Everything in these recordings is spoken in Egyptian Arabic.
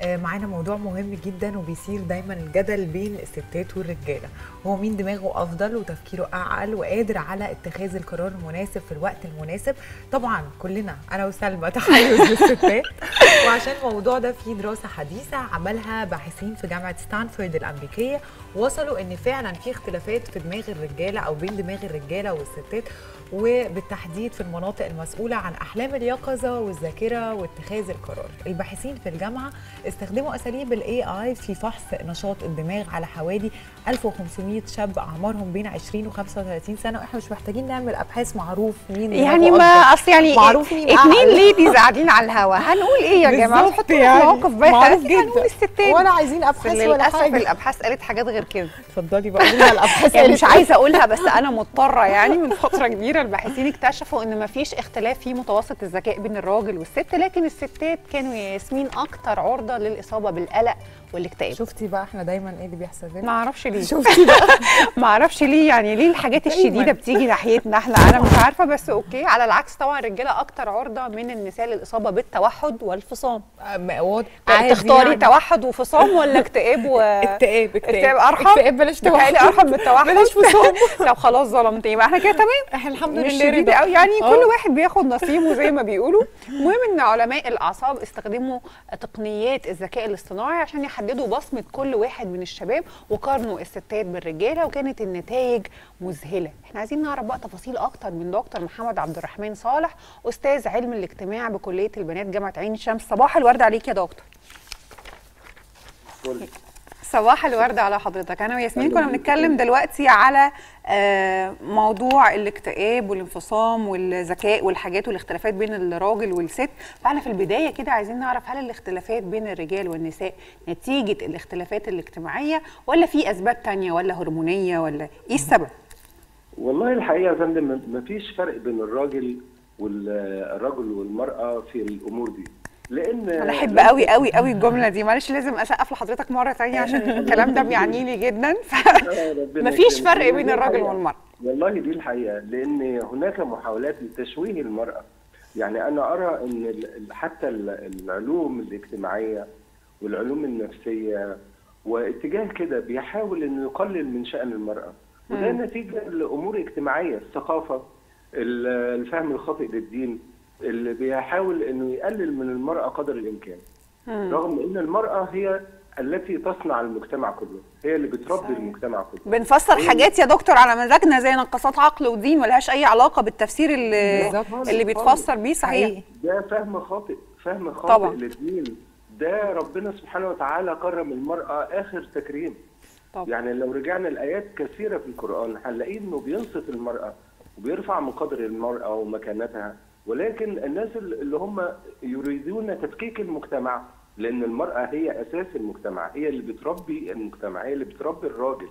آه، معانا موضوع مهم جدا وبيثير دايما الجدل بين الستات والرجاله هو مين دماغه افضل وتفكيره اعقل وقادر على اتخاذ القرار المناسب في الوقت المناسب طبعا كلنا انا وسلمى تحيز للستات وعشان الموضوع ده في دراسه حديثه عملها باحثين في جامعه ستانفورد الامريكيه وصلوا ان فعلا في اختلافات في دماغ الرجاله او بين دماغ الرجاله والستات وبالتحديد في المناطق المسؤوله عن احلام اليقظه والذاكره واتخاذ القرار الباحثين في الجامعه استخدموا اساليب الاي اي في فحص نشاط الدماغ على حوالي 1500 شاب اعمارهم بين 20 و 35 سنه واحنا مش محتاجين نعمل ابحاث معروف مين يعني دماغه ما أفضل. اصل يعني معروف مين اتنين أعقل. ليديز قاعدين على الهوا هنقول ايه يا جماعه بالظبط تحطوا يعني. في موقف بايخ معروف هنقول جدا. الستات ولا عايزين ابحاث ولا للاسف حاجه الابحاث قالت حاجات غير كده اتفضلي بقى قولي لنا الابحاث يعني قالت مش إيه. عايزه اقولها بس انا مضطره يعني من فتره كبيره الباحثين اكتشفوا ان مفيش اختلاف في متوسط الذكاء بين الراجل والست لكن الستات كانوا يا ياسمين اكتر عرضه للاصابه بالقلق والاكتئاب شفتي بقى احنا دايما ايه اللي بيحصل ما لنا اعرفش ليه شفتي بقى ما اعرفش ليه يعني ليه الحاجات دايماً. الشديده بتيجي ناحيتنا احنا انا مش عارفه بس اوكي على العكس طبعا الرجاله اكتر عرضه من النساء للاصابه بالتوحد والفصام أم- واضح. عادي تختاري يعني. توحد وفصام ولا اكتئاب و اكتئاب اكتئاب ارحم اكتئاب بلاش بتهيألي توحد ارحم من التوحد بلاش فصام لو خلاص ظلمت يبقى احنا كده تمام احنا الحمد مش لله شديد رضا. قوي يعني آه. كل واحد بياخد نصيبه زي ما بيقولوا المهم ان علماء الاعصاب استخدموا تقنيات الذكاء الاصطناعي عشان يحددوا بصمه كل واحد من الشباب وقارنوا الستات بالرجاله وكانت النتائج مذهله احنا عايزين نعرف بقى تفاصيل اكتر من دكتور محمد عبد الرحمن صالح استاذ علم الاجتماع بكليه البنات جامعه عين شمس صباح الورد عليك يا دكتور صباح الورد على حضرتك انا وياسمين كنا بنتكلم دلوقتي على آه، موضوع الاكتئاب والانفصام والذكاء والحاجات والاختلافات بين الراجل والست فاحنا في البدايه كده عايزين نعرف هل الاختلافات بين الرجال والنساء نتيجه الاختلافات الاجتماعيه ولا في اسباب تانية ولا هرمونيه ولا ايه السبب والله الحقيقه يا فندم مفيش فرق بين الراجل والرجل والمراه في الامور دي لان انا احب قوي قوي قوي الجمله دي معلش لازم اسقف لحضرتك مره تانية عشان الكلام ده بيعني لي جدا ربنا مفيش يكرمك. فرق بين دي الراجل الحقيقة. والمراه والله دي الحقيقه لان هناك محاولات لتشويه المراه يعني انا ارى ان ال- ال- حتى ال- العلوم الاجتماعيه والعلوم النفسيه واتجاه كده بيحاول انه يقلل من شان المراه وده نتيجه لامور اجتماعيه الثقافه ال- الفهم الخاطئ للدين اللي بيحاول انه يقلل من المراه قدر الامكان رغم ان المراه هي التي تصنع المجتمع كله هي اللي بتربي صحيح. المجتمع كله بنفسر حاجات يا دكتور على مزاجنا زي نقصات عقل ودين ملهاش اي علاقه بالتفسير اللي بالظبط. اللي بيتفسر بيه صحيح حقيقي. ده فهم خاطئ فهم خاطئ طبعا. للدين ده ربنا سبحانه وتعالى كرم المرأة آخر تكريم طبعا. يعني لو رجعنا لآيات كثيرة في القرآن هنلاقي إنه بينصف المرأة وبيرفع من قدر المرأة ومكانتها ولكن الناس اللي هم يريدون تفكيك المجتمع لأن المرأة هي أساس المجتمع هي اللي بتربي المجتمع هي اللي بتربي الراجل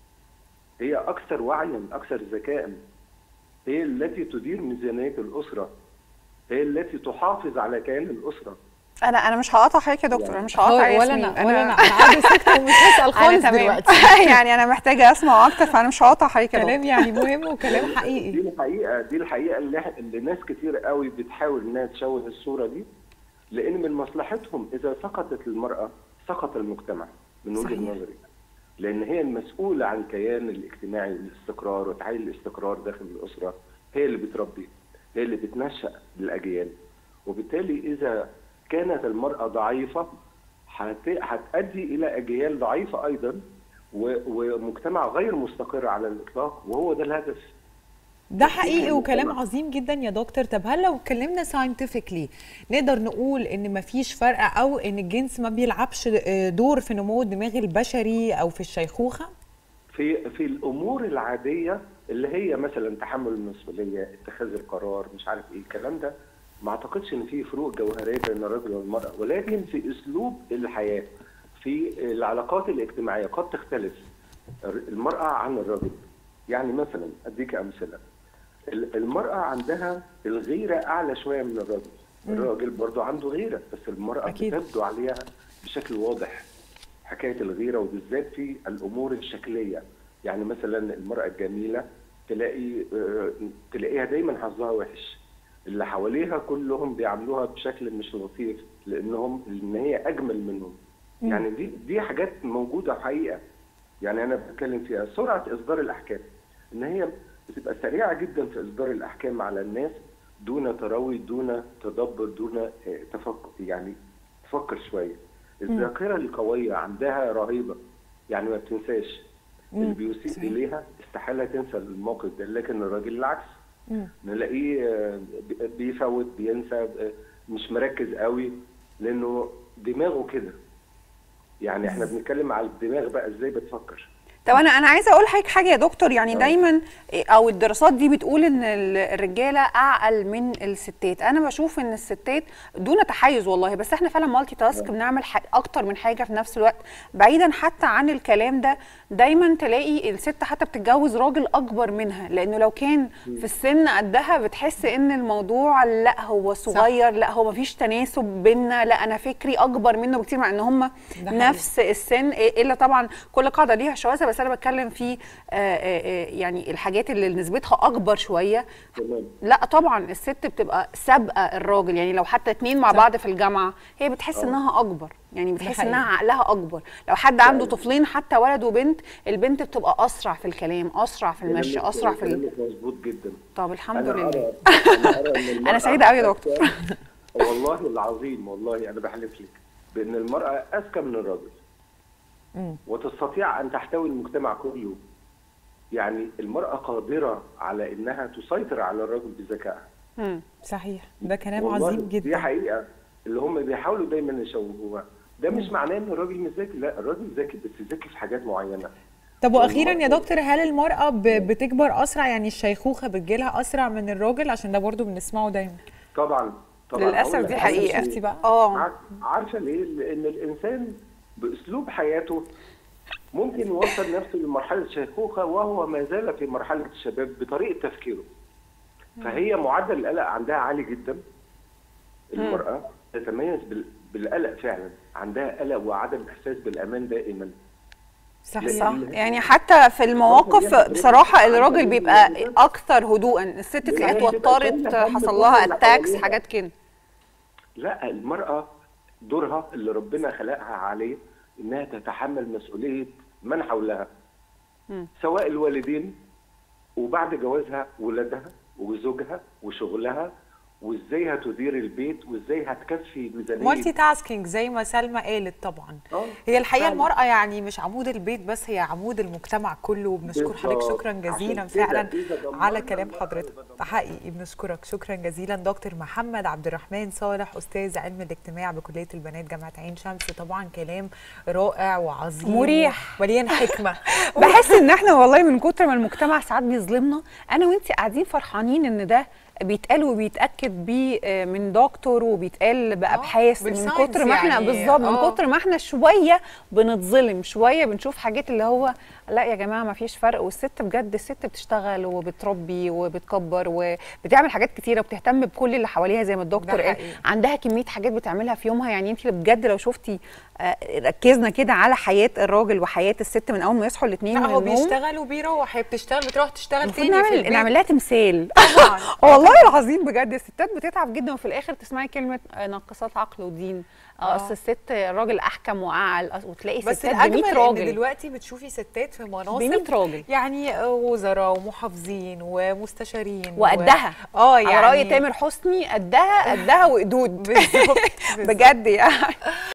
هي أكثر وعيا أكثر ذكاء هي التي تدير ميزانية الأسرة هي التي تحافظ على كيان الأسرة انا انا مش هقاطع حضرتك يا دكتور انا مش هقاطع ولا ياسمين. انا ولا انا انا قاعده ساكته ومش هسال انا خالص تمام دلوقتي يعني انا محتاجه اسمع اكتر فانا مش هقاطع حضرتك يا دكتور كلام يعني مهم وكلام دي حقيقي الحقيقة دي الحقيقة اللي, إح- اللي ناس كتير قوي بتحاول إنها تشوه الصورة دي لأن من مصلحتهم إذا سقطت المرأة سقط المجتمع من وجهة صحيح. نظري لأن هي المسؤولة عن كيان الاجتماعي والاستقرار وتحقيق الاستقرار داخل الأسرة هي اللي بتربي هي اللي بتنشأ الأجيال وبالتالي إذا كانت المرأة ضعيفة هت- هتؤدي إلى أجيال ضعيفة أيضا و- ومجتمع غير مستقر على الإطلاق وهو ده الهدف ده حقيقي وكلام المجتمع. عظيم جدا يا دكتور طب هل لو اتكلمنا ساينتفكلي نقدر نقول ان مفيش فرق او ان الجنس ما بيلعبش آه، دور في نمو الدماغ البشري او في الشيخوخه في في الامور العاديه اللي هي مثلا تحمل المسؤوليه اتخاذ القرار مش عارف ايه الكلام ده ما اعتقدش ان في فروق جوهريه بين الرجل والمراه ولكن في اسلوب الحياه في العلاقات الاجتماعيه قد تختلف المراه عن الرجل يعني مثلا اديك امثله ال- المراه عندها الغيره اعلى شويه من الرجل الراجل برضه عنده غيره بس المراه أكيد. بتبدو عليها بشكل واضح حكايه الغيره وبالذات في الامور الشكليه يعني مثلا المراه الجميله تلاقي آه، تلاقيها دايما حظها وحش اللي حواليها كلهم بيعاملوها بشكل مش لطيف لانهم ان هي اجمل منهم يعني دي دي حاجات موجوده حقيقه يعني انا بتكلم فيها سرعه اصدار الاحكام ان هي بتبقى سريعه جدا في اصدار الاحكام على الناس دون تروي دون تدبر دون آه، تفكر يعني تفكر شويه الذاكره القويه عندها رهيبه يعني ما بتنساش اللي بيسيء اليها استحاله تنسى الموقف ده لكن الراجل العكس نلاقيه آه، بي- بيفوت بينسى آه، مش مركز قوي لانه دماغه كده يعني احنا بنتكلم على الدماغ بقى ازاي بتفكر طب انا انا عايزه اقول لحضرتك حاجه يا دكتور يعني دايما او الدراسات دي بتقول ان ال- الرجاله اعقل من الستات انا بشوف ان الستات دون تحيز والله بس احنا فعلا مالتي تاسك بنعمل ح- اكتر من حاجه في نفس الوقت بعيدا حتى عن الكلام ده دايما تلاقي الست حتى بتتجوز راجل اكبر منها لانه لو كان في السن قدها بتحس ان الموضوع لا هو صغير لا هو مفيش تناسب بينا لا انا فكري اكبر منه بكتير مع ان هم حقيقي. نفس السن الا طبعا كل قاعده ليها شواذ بس انا بتكلم في آه، آه، آه، يعني الحاجات اللي نسبتها اكبر شويه تمام لا طبعا الست بتبقى سابقه الراجل يعني لو حتى اتنين مع صح. بعض في الجامعه هي بتحس آه. انها اكبر يعني بتحس حقيقي. انها عقلها اكبر لو حد عنده فعلا. طفلين حتى ولد وبنت البنت بتبقى اسرع في الكلام اسرع في المشي كلامك- اسرع في ال... كلامك مظبوط جدا طب الحمد أنا لله أرى- أنا أرى إن المرأة سعيدة أوي يا دكتور. أذكى- والله العظيم والله أنا بحلف لك بأن المرأة أذكى من الرجل وتستطيع أن تحتوي المجتمع كله يعني المرأة قادرة على أنها تسيطر على الرجل بذكائها مم. صحيح ده كلام والله عظيم دي جدا حقيقة اللي هم بيحاولوا دايما يشوهوها ده مش معناه ان الراجل مش ذكي لا الراجل ذكي بس ذكي في حاجات معينه طب واخيرا يا والمرأة- دكتور هل المراه ب- بتكبر اسرع يعني الشيخوخه بتجيلها اسرع من الراجل عشان ده برضو بنسمعه دايما طبعا طبعا للأسف هقول دي لك. حقيقة. شفتي بقى؟ اه عار- عارفه ليه؟ لان الانسان باسلوب حياته ممكن يوصل نفسه لمرحله الشيخوخه وهو ما زال في مرحله الشباب بطريقه تفكيره. فهي معدل القلق عندها عالي جدا. المراه تتميز بال- بالقلق فعلا، عندها قلق وعدم احساس بالامان دائما. صحيح صح يعني حتى في المواقف بصراحه الراجل بيبقى اكثر هدوءا الست تلاقيها اتوترت حصل لها اتاكس حاجات كده لا المرأة دورها اللي ربنا خلقها عليه إنها تتحمل مسؤولية من حولها سواء الوالدين وبعد جوازها ولادها وزوجها وشغلها وازاي هتدير البيت وازاي هتكفي ميزانيه مالتي تاسكينج زي ما سلمى قالت طبعا آه، هي الحقيقه فعلا. المراه يعني مش عمود البيت بس هي عمود المجتمع كله وبنشكر حضرتك بالظبط. شكرا جزيلا عشان كده فعلا إذا دمرنا على كلام المرأة حضرتك يبقى دمرنا. حقيقي بنشكرك شكرا جزيلا دكتور محمد عبد الرحمن صالح استاذ علم الاجتماع بكليه البنات جامعه عين شمس طبعا كلام رائع وعظيم مريح. مليان حكمه بحس ان احنا والله من كتر ما المجتمع ساعات بيظلمنا انا وانت قاعدين فرحانين ان ده بيتقال وبيتاكد بيه آه، من دكتور وبيتقال بابحاث من بالساينس كتر ما احنا يعني، بالظبط من آه. كتر ما احنا شويه بنتظلم شويه بنشوف حاجات اللي هو لا يا جماعه ما فيش فرق والست بجد الست بتشتغل وبتربي وبتكبر وبتعمل حاجات كتيره وبتهتم بكل اللي حواليها زي ما الدكتور قال حقيقي. عندها كميه حاجات بتعملها في يومها يعني انت بجد لو شفتي آه، ركزنا كده على حياه الراجل وحياه الست من اول ما يصحوا الاثنين لا من هو النوم بيشتغل وبيروح هي بتشتغل بتروح تشتغل المفروض تاني في نعمل البيت نعمل لها تمثال طبعا والله العظيم بجد الستات بتتعب جدا وفي الاخر تسمعي كلمه آه، ناقصات عقل ودين اه آه. اصل الست الراجل احكم واعقل أص- وتلاقي بس ستات ب الاجمل 100 ان راجل دلوقتي بتشوفي ستات في ب مناصب 100 راجل يعني وزراء ومحافظين ومستشارين وقدها و... اه يعني يعني على راي تامر حسني قدها قدها وقدود بالظبط بالظبط. بجد يعني